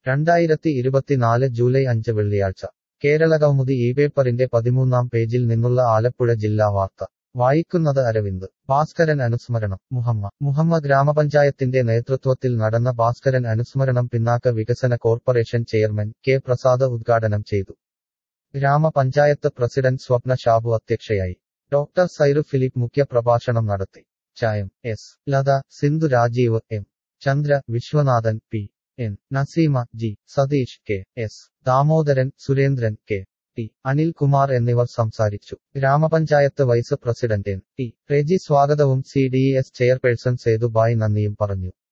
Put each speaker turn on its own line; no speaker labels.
രണ്ടായിരത്തി ഇരുപത്തിനാല് ജൂലൈ അഞ്ച് വെള്ളിയാഴ്ച കേരളകൗമുദി ഈ പേപ്പറിന്റെ പതിമൂന്നാം പേജിൽ നിന്നുള്ള ആലപ്പുഴ ജില്ലാ വാർത്ത വായിക്കുന്നത് അരവിന്ദ് ഭാസ്കരൻ അനുസ്മരണം മുഹമ്മ മുഹമ്മ ഗ്രാമപഞ്ചായത്തിന്റെ നേതൃത്വത്തിൽ നടന്ന ഭാസ്കരൻ അനുസ്മരണം പിന്നാക്ക വികസന കോർപ്പറേഷൻ ചെയർമാൻ കെ പ്രസാദ് ഉദ്ഘാടനം ചെയ്തു ഗ്രാമപഞ്ചായത്ത് പ്രസിഡന്റ് സ്വപ്ന ഷാബു അധ്യക്ഷയായി ഡോക്ടർ സൈറു ഫിലിപ്പ് മുഖ്യപ്രഭാഷണം നടത്തി ചായം S Latha Sindhu Rajeev M Chandra Viswanathan P N Naseema G Satheesh K S Damodaran Surendran K T Anilkumar എന്നിവർ സംസാരിച്ചു ഗ്രാമപഞ്ചായത്ത് vice president N T Reji സ്വാഗതവും C D S chairperson Sethubai നന്ദിയും പറഞ്ഞു